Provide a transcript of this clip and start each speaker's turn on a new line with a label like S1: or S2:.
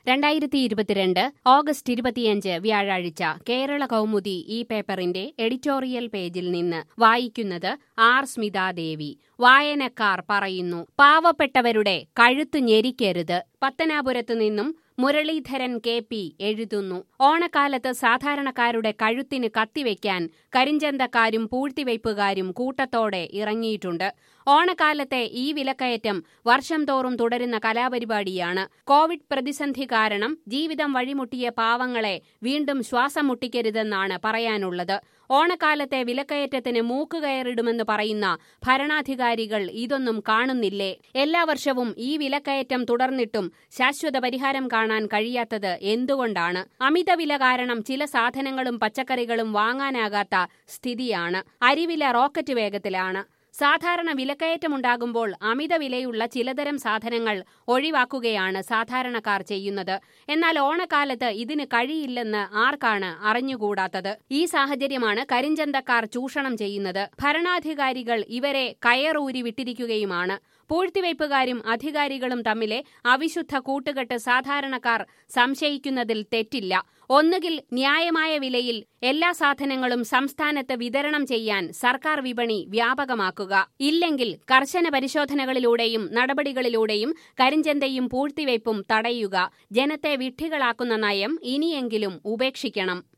S1: രണ്ടായിരത്തി ഇരുപത്തിരണ്ട് ഓഗസ്റ്റ് ഇരുപത്തിയഞ്ച് വ്യാഴാഴ്ച കേരള കൗമുദി ഈ പേപ്പറിന്റെ എഡിറ്റോറിയൽ പേജിൽ നിന്ന് വായിക്കുന്നത് ആർ സ്മിതാദേവി വായനക്കാർ പറയുന്നു പാവപ്പെട്ടവരുടെ കഴുത്ത് ഞെരിക്കരുത് പത്തനാപുരത്തു നിന്നും മുരളീധരൻ കെ പി എഴുതുന്നു ഓണക്കാലത്ത് സാധാരണക്കാരുടെ കഴുത്തിന് കത്തിവെക്കാൻ കരിഞ്ചന്തക്കാരും പൂഴ്ത്തിവയ്പ്പുകാരും കൂട്ടത്തോടെ ഇറങ്ങിയിട്ടുണ്ട് ഓണക്കാലത്തെ ഈ വിലക്കയറ്റം വർഷം തോറും തുടരുന്ന കലാപരിപാടിയാണ് കോവിഡ് പ്രതിസന്ധി കാരണം ജീവിതം വഴിമുട്ടിയ പാവങ്ങളെ വീണ്ടും ശ്വാസം മുട്ടിക്കരുതെന്നാണ് പറയാനുള്ളത് ഓണക്കാലത്തെ വിലക്കയറ്റത്തിന് മൂക്കുകയറിടുമെന്ന് പറയുന്ന ഭരണാധികാരികൾ ഇതൊന്നും കാണുന്നില്ലേ എല്ലാ വർഷവും ഈ വിലക്കയറ്റം തുടർന്നിട്ടും ശാശ്വത പരിഹാരം കാണാൻ കഴിയാത്തത് എന്തുകൊണ്ടാണ് അമിത വില കാരണം ചില സാധനങ്ങളും പച്ചക്കറികളും വാങ്ങാനാകാത്ത സ്ഥിതിയാണ് അരിവില റോക്കറ്റ് വേഗത്തിലാണ് സാധാരണ വിലക്കയറ്റമുണ്ടാകുമ്പോൾ അമിത വിലയുള്ള ചിലതരം സാധനങ്ങൾ ഒഴിവാക്കുകയാണ് സാധാരണക്കാർ ചെയ്യുന്നത് എന്നാൽ ഓണക്കാലത്ത് ഇതിന് കഴിയില്ലെന്ന് ആർക്കാണ് അറിഞ്ഞുകൂടാത്തത് ഈ സാഹചര്യമാണ് കരിഞ്ചന്തക്കാർ ചൂഷണം ചെയ്യുന്നത് ഭരണാധികാരികൾ ഇവരെ കയറൂരി വിട്ടിരിക്കുകയുമാണ് പൂഴ്ത്തിവയ്പ്പുകാരും അധികാരികളും തമ്മിലെ അവിശുദ്ധ കൂട്ടുകെട്ട് സാധാരണക്കാർ സംശയിക്കുന്നതിൽ തെറ്റില്ല ഒന്നുകിൽ ന്യായമായ വിലയിൽ എല്ലാ സാധനങ്ങളും സംസ്ഥാനത്ത് വിതരണം ചെയ്യാൻ സർക്കാർ വിപണി വ്യാപകമാക്കുക ഇല്ലെങ്കിൽ കർശന പരിശോധനകളിലൂടെയും നടപടികളിലൂടെയും കരിഞ്ചന്തയും പൂഴ്ത്തിവയ്പും തടയുക ജനത്തെ വിഡ്ഢികളാക്കുന്ന നയം ഇനിയെങ്കിലും ഉപേക്ഷിക്കണം